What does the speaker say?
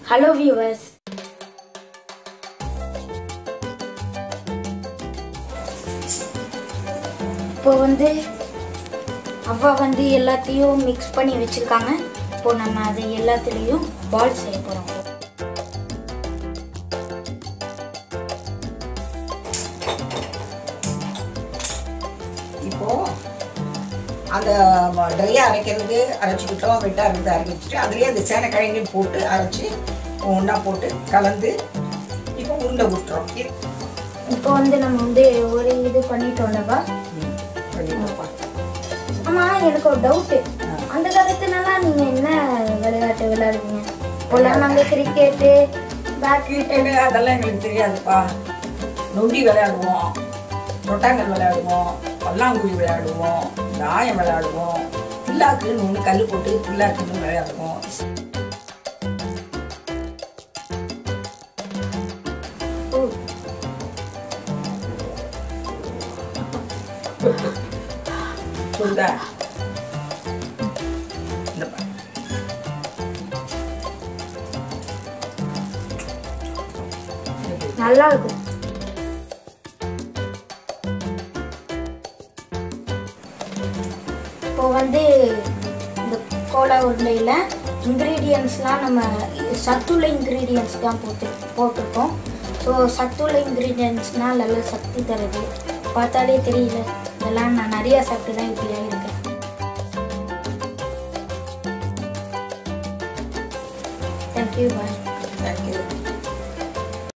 Hello viewers இப்போ வந்து அவ்வா வந்து எல்லாத்தையும் மிக்ஸ் பண்ணி வச்சுருக்காங்க இப்போ நம்ம அதை எல்லாத்துலேயும் பால் செய்ய போகிறோம் இப்போ அந்த ட்ரையாக அரைக்கிறது அரைச்சிக்கிட்டோம் வெட்டாக இருந்து அரைச்சிட்டு அதுலேயே அந்த சேனக்கிழங்கையும் போட்டு அரைச்சி ஒன்றா போட்டு கலந்து இப்போ உருண்டை விட்டுறோம் இது இப்போ வந்து நம்ம வந்து ஒரு இது பண்ணிட்டோம்லவா ம், பண்ணிடுவோம்ப்பா. ஆமாம் எனக்கு ஒரு டவுட்டு அந்த காலத்துலலாம் நீங்கள் என்ன விளையாட்டு விளையாடுவீங்க இப்போல்லாம் நாங்கள் கிரிக்கெட்டு பேட்மிண்டன் கிரிக்கெட்டு அதெல்லாம் எங்களுக்கு தெரியாதுப்பா நொண்டி விளையாடுவோம் ரொட்டாங்கல் விளையாடுவோம் பல்லாங்குழி விளையாடுவோம் தாயம் விளையாடுவோம் பில்லாக்குன்னு ஒன்று கல் போட்டு பில்லாக்குன்னு விளையாடுவோம் சொல்லுதா இந்த பாரு. நல்லா இருக்கும் இப்போ வந்து இந்த கோலா உருண்டையில் இன்க்ரீடியன்ஸ்லாம் நம்ம சத்துள்ள இன்க்ரீடியன்ஸ் தான் போட்டு போட்டிருக்கோம் ஸோ சத்துள்ள இன்க்ரீடியன்ஸ்னால் நல்ல சக்தி தருது பார்த்தாலே தெரியல இதெல்லாம் நான் நிறையா சாப்பிட்டு தான் இப்படி ஆகிருக்கேன் தேங்க்யூ பாய் Thank you.